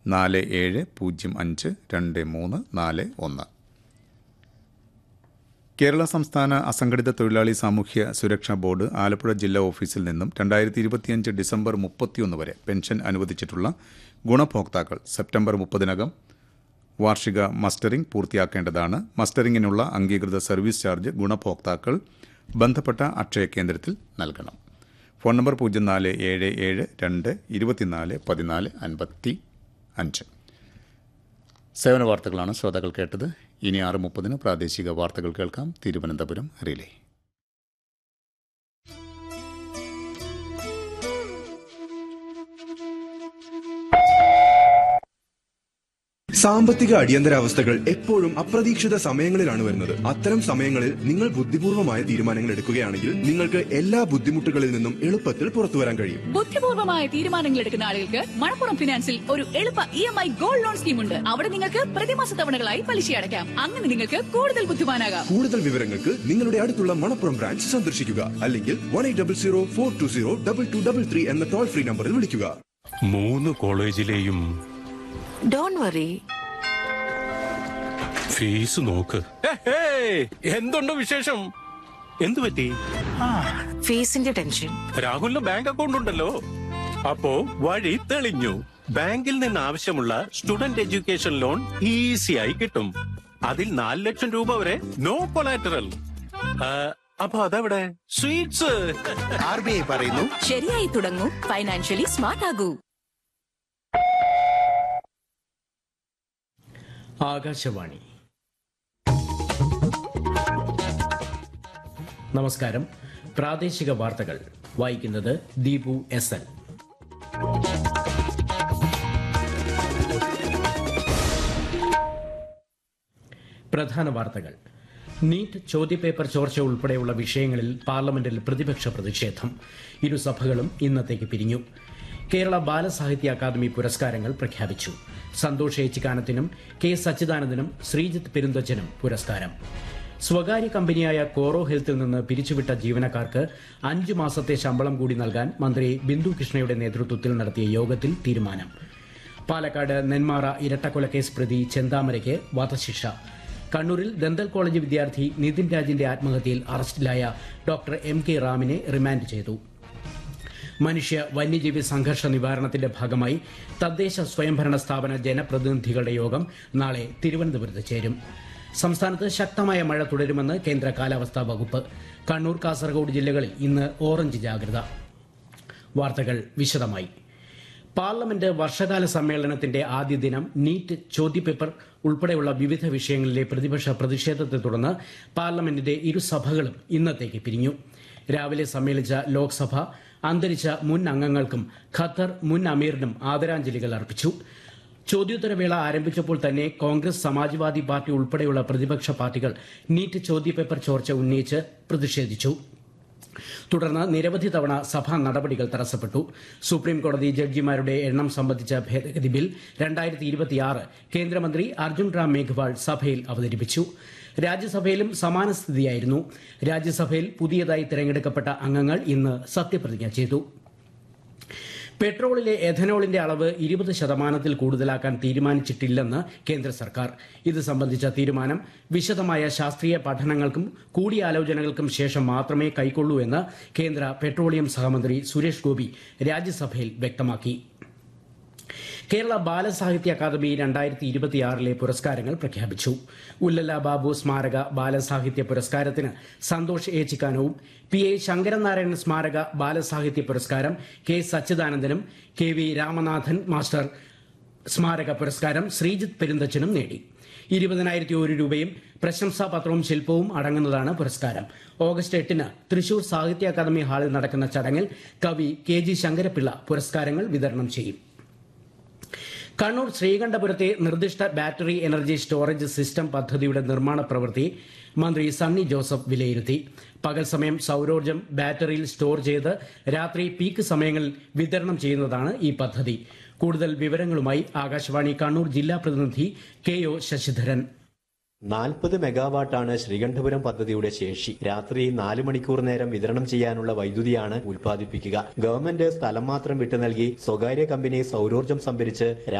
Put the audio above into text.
നാല് ഏഴ് പൂജ്യം അഞ്ച് രണ്ട് മൂന്ന് നാല് ഒന്ന് കേരള സംസ്ഥാന അസംഘടിത തൊഴിലാളി സാമൂഹ്യ സുരക്ഷാ ബോർഡ് ആലപ്പുഴ ജില്ലാ ഓഫീസിൽ നിന്നും രണ്ടായിരത്തി ഇരുപത്തിയഞ്ച് ഡിസംബർ മുപ്പത്തിയൊന്ന് വരെ പെൻഷൻ അനുവദിച്ചിട്ടുള്ള ഗുണഭോക്താക്കൾ സെപ്റ്റംബർ മുപ്പതിനകം വാർഷിക മസ്റ്ററിംഗ് പൂർത്തിയാക്കേണ്ടതാണ് മസ്റ്ററിംഗിനുള്ള അംഗീകൃത സർവീസ് ചാർജ് ഗുണഭോക്താക്കൾ ബന്ധപ്പെട്ട അക്ഷയ കേന്ദ്രത്തിൽ നൽകണം ഫോൺ നമ്പർ പൂജ്യം നാല് ഏഴ് ഏഴ് രണ്ട് ഇരുപത്തിനാല് പതിനാല് അൻപത്തി അഞ്ച് സേവന വാർത്തകളാണ് ശ്രോതാക്കൾ കേട്ടത് ഇനി ആറ് മുപ്പതിന് പ്രാദേശിക വാർത്തകൾ കേൾക്കാം തിരുവനന്തപുരം റിലേ സാമ്പത്തിക അടിയന്തരാവസ്ഥകൾ എപ്പോഴും അപ്രതീക്ഷിത സമയങ്ങളിലാണ് വരുന്നത് അത്തരം സമയങ്ങളിൽ നിങ്ങൾ ബുദ്ധിപൂർവമായ തീരുമാനങ്ങൾ എടുക്കുകയാണെങ്കിൽ നിങ്ങൾക്ക് എല്ലാ ബുദ്ധിമുട്ടുകളിൽ നിന്നും എളുപ്പത്തിൽ പുറത്തു വരാൻ കഴിയും ബുദ്ധിപൂർവമായ തീരുമാനങ്ങൾ എടുക്കുന്ന ആളുകൾക്ക് മണപ്പുറം ഫിനാൻസിൽ ഒരു എളുപ്പ E M I gold loan scheme ഉണ്ട് അവിടെ നിങ്ങൾക്ക് പ്രതിമാസ തവണകളായി പലിശ അടയ്ക്കാം അങ്ങനെ നിങ്ങൾക്ക് കൂടുതൽ ബുദ്ധിമാനാകാം കൂടുതൽ വിവരങ്ങൾക്ക് നിങ്ങളുടെ അടുത്തുള്ള മണപ്പുറം ബ്രാഞ്ച് സന്ദർശിക്കുക അല്ലെങ്കിൽ one eight double zero four two zero double two double three എന്ന ടോൾ ഫ്രീ നമ്പറിൽ വിളിക്കുക മൂന്ന് കോളേജിലെയും ഡോൺ വറി ഫീസ് നോക്ക് എന്തുണ്ട് വിശേഷം എന്തു പറ്റി ഫീസിന്റെ ടെൻഷൻ രാഹുലിന് ബാങ്ക് അക്കൗണ്ട് ഉണ്ടല്ലോ അപ്പോ വഴി തെളിഞ്ഞു ബാങ്കിൽ നിന്ന് ആവശ്യമുള്ള സ്റ്റുഡന്റ് എഡ്യൂക്കേഷൻ ലോൺ ഈസിയായി കിട്ടും അതിൽ നാല് ലക്ഷം രൂപ വരെ നോ കൊളാറ്ററൽ അപ്പൊ അതെവിടെ സ്വീറ്റ്സ് ആർ ബി ഐ പറയുന്നു ശരിയായി തുടങ്ങൂ ഫൈനാൻഷ്യലി സ്മാർട്ട് ആകൂ ആകാശവാണി നമസ്കാരം പ്രാദേശിക വാർത്തകൾ വായിക്കുന്നത് ദീപു എസ് എൽ പ്രധാന വാർത്തകൾ നീറ്റ് ചോദ്യപേപ്പർ ചോർച്ച ഉൾപ്പെടെയുള്ള വിഷയങ്ങളിൽ പാർലമെന്റിൽ പ്രതിപക്ഷ പ്രതിഷേധം ഇരുസഭകളും ഇന്നത്തേക്ക് പിരിഞ്ഞു കേരള ബാലസാഹിത്യ അക്കാദമി പുരസ്കാരങ്ങൾ പ്രഖ്യാപിച്ചു സന്തോഷ് ഏച്ചിക്കാനത്തിനും കെ സച്ചിദാനന്ദനും ശ്രീജിത്ത് പെരുന്തച്ചനും പുരസ്കാരം സ്വകാര്യ കമ്പനിയായ കോറോ ഹെൽത്തിൽ നിന്ന് പിരിച്ചുവിട്ട ജീവനക്കാർക്ക് അഞ്ചു മാസത്തെ ശമ്പളം കൂടി നൽകാൻ മന്ത്രി ബിന്ദു കൃഷ്ണയുടെ നേതൃത്വത്തിൽ നടത്തിയ യോഗത്തിൽ തീരുമാനം പാലക്കാട് നെന്മാറ ഇരട്ടക്കൊലക്കേസ് പ്രതി ചെന്താമരയ്ക്ക് വധശിക്ഷ കണ്ണൂരിൽ ദന്തൽ കോളേജ് വിദ്യാർത്ഥി നിതിൻ രാജിന്റെ ആത്മഹത്യയിൽ അറസ്റ്റിലായ ഡോക്ടർ എം കെ റാമിനെ റിമാൻഡ് ചെയ്തു മനുഷ്യ വന്യജീവി സംഘർഷ നിവാരണത്തിന്റെ ഭാഗമായി തദ്ദേശ സ്വയംഭരണ സ്ഥാപന ജനപ്രതിനിധികളുടെ യോഗം നാളെ തിരുവനന്തപുരത്ത് ചേരും സംസ്ഥാനത്ത് ശക്തമായ മഴ തുടരുമെന്ന് കേന്ദ്ര കാലാവസ്ഥാ വകുപ്പ് കണ്ണൂർ കാസർഗോഡ് ജില്ലകളിൽ ഇന്ന് ഓറഞ്ച് ജാഗ്രത വാർത്തകൾ വിശദമായി പാർലമെന്റ് വർഷകാല സമ്മേളനത്തിന്റെ ആദ്യ ദിനം നീറ്റ് ചോദ്യപേപ്പർ ഉൾപ്പെടെയുള്ള വിവിധ വിഷയങ്ങളിലെ പ്രതിപക്ഷ പ്രതിഷേധത്തെ തുടർന്ന് പാർലമെന്റിന്റെ ഇരുസഭകളും ഇന്നത്തേക്ക് പിരിഞ്ഞു രാവിലെ സമ്മേളിച്ച ലോക്സഭ അന്തരിച്ച മുൻ അംഗങ്ങൾക്കും ഖത്തർ മുൻ അമീറിനും ആദരാഞ്ജലികൾ അർപ്പിച്ചു ചോദ്യോത്തരവേള ആരംഭിച്ചപ്പോൾ തന്നെ കോൺഗ്രസ് സമാജ്വാദി പാർട്ടി ഉൾപ്പെടെയുള്ള പ്രതിപക്ഷ പാർട്ടികൾ നീറ്റ് ചോദ്യപേപ്പർ ചോർച്ച ഉന്നയിച്ച് പ്രതിഷേധിച്ചു തുടർന്ന് നിരവധി തവണ സഭാ നടപടികൾ തടസ്സപ്പെട്ടു സുപ്രീം കോടതി ജഡ്ജിമാരുടെ എണ്ണം സംബന്ധിച്ച ഭേദഗതി ബിൽ രണ്ടായിരത്തി ഇരുപത്തിയാറ് കേന്ദ്രമന്ത്രി അർജുൻ റാം മേഘ്വാൾ സഭയിൽ അവതരിപ്പിച്ചു രാജ്യസഭയിലും സമാന സ്ഥിതിയായിരുന്നു രാജ്യസഭയിൽ പുതിയതായി തിരഞ്ഞെടുക്കപ്പെട്ട അംഗങ്ങൾ ഇന്ന് സത്യപ്രതിജ്ഞ ചെയ്തു പെട്രോളിലെ എഥനോളിന്റെ അളവ് ഇരുപത് ശതമാനത്തിൽ കൂടുതലാക്കാൻ തീരുമാനിച്ചിട്ടില്ലെന്ന് കേന്ദ്ര സർക്കാർ ഇത് സംബന്ധിച്ച തീരുമാനം വിശദമായ ശാസ്ത്രീയ പഠനങ്ങൾക്കും കൂടിയാലോചനകൾക്കും ശേഷം മാത്രമേ കൈക്കൊള്ളൂ എന്ന് കേന്ദ്ര പെട്രോളിയം സഹമന്ത്രി സുരേഷ് ഗോപി രാജ്യസഭയിൽ വ്യക്തമാക്കി കേരള ബാലസാഹിത്യ അക്കാദമി രണ്ടായിരത്തി ഇരുപത്തിയാറിലെ പുരസ്കാരങ്ങൾ പ്രഖ്യാപിച്ചു ഉല്ലല ബാബു സ്മാരക ബാലസാഹിത്യ പുരസ്കാരത്തിന് സന്തോഷ് എ ചിക്കാനവും പി എ ശങ്കരനാരായണൻ സ്മാരക ബാലസാഹിത്യ പുരസ്കാരം കെ സച്ചിദാനന്ദനും കെ വി രാമനാഥൻ മാസ്റ്റർ സ്മാരക പുരസ്കാരം ശ്രീജിത്ത് പെരുന്തച്ചനും നേടി ഇരുപതിനായിരത്തി ഒരു രൂപയും പ്രശംസാപത്രവും ശില്പവും അടങ്ങുന്നതാണ് പുരസ്കാരം ഓഗസ്റ്റ് എട്ടിന് തൃശൂർ സാഹിത്യ അക്കാദമി ഹാളിൽ നടക്കുന്ന ചടങ്ങിൽ കവി കെ ജി ശങ്കരപിള്ള പുരസ്കാരങ്ങൾ വിതരണം ചെയ്യും കണ്ണൂർ ശ്രീകണ്ഠപുരത്തെ നിർദ്ദിഷ്ട ബാറ്ററി എനർജി സ്റ്റോറേജ് സിസ്റ്റം പദ്ധതിയുടെ നിർമ്മാണ പ്രവൃത്തി മന്ത്രി സണ്ണി ജോസഫ് വിലയിരുത്തി പകൽ സമയം സൌരോർജ്ജം ബാറ്ററിയിൽ സ്റ്റോർ ചെയ്ത് രാത്രി പീക്ക് സമയങ്ങളിൽ വിതരണം ചെയ്യുന്നതാണ് ഈ പദ്ധതി കൂടുതൽ വിവരങ്ങളുമായി ആകാശവാണി കണ്ണൂർ ജില്ലാ പ്രതിനിധി കെ ഒ ശശിധരൻ നാൽപ്പത് മെഗാവാട്ടാണ് ശ്രീകണ്ഠപുരം പദ്ധതിയുടെ ശേഷി രാത്രി നാല് മണിക്കൂർ നേരം വിതരണം ചെയ്യാനുള്ള വൈദ്യുതിയാണ് ഉൽപ്പാദിപ്പിക്കുക ഗവൺമെന്റ് സ്ഥലം മാത്രം വിട്ടു നൽകി സ്വകാര്യ കമ്പനി സൗരോർജ്ജം സംഭരിച്ച്